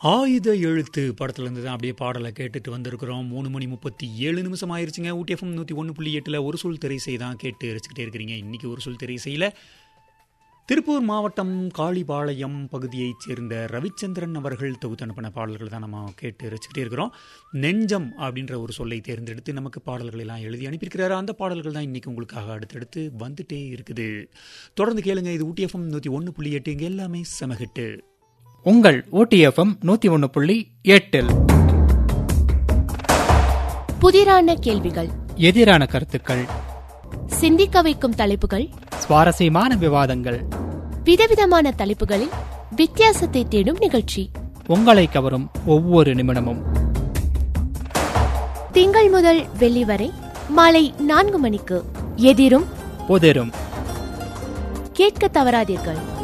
ஆயுத எழுத்து படத்துலேருந்து தான் அப்படியே பாடலை கேட்டுட்டு வந்திருக்கிறோம் மூணு மணி முப்பத்தி ஏழு நிமிஷம் ஆயிருச்சுங்க ஊட்டிஎஃப்எம் நூற்றி ஒன்று புள்ளி எட்டில் ஒரு சொல் திரைசை தான் கேட்டு ரசிக்கிட்டே இருக்கிறீங்க இன்றைக்கி ஒரு சொல் திரைசையில் திருப்பூர் மாவட்டம் காளிபாளையம் பகுதியைச் சேர்ந்த ரவிச்சந்திரன் அவர்கள் தொகுத்து அனுப்பின பாடல்கள் தான் நம்ம கேட்டு ரசிக்கிட்டே இருக்கிறோம் நெஞ்சம் அப்படின்ற ஒரு சொல்லை தேர்ந்தெடுத்து நமக்கு பாடல்கள் எல்லாம் எழுதி அனுப்பியிருக்கிறாரு அந்த பாடல்கள் தான் இன்றைக்கி உங்களுக்காக அடுத்தடுத்து வந்துட்டே இருக்குது தொடர்ந்து கேளுங்க இது ஊட்டிஎஃப்எம் நூற்றி ஒன்று புள்ளி எட்டு இங்கே எல்லாமே செமகிட்டு உங்கள் ஓடிஎஃப்எம் நூத்தி ஒன்னு புள்ளி எட்டில் புதிரான கேள்விகள் எதிரான கருத்துக்கள் சிந்திக்க வைக்கும் தலைப்புகள் சுவாரஸ்யமான விவாதங்கள் விதவிதமான தலைப்புகளில் வித்தியாசத்தை தேடும் நிகழ்ச்சி உங்களை கவரும் ஒவ்வொரு நிமிடமும் திங்கள் முதல் வெள்ளி வரை மாலை நான்கு மணிக்கு எதிரும் புதிரும் கேட்க தவறாதீர்கள்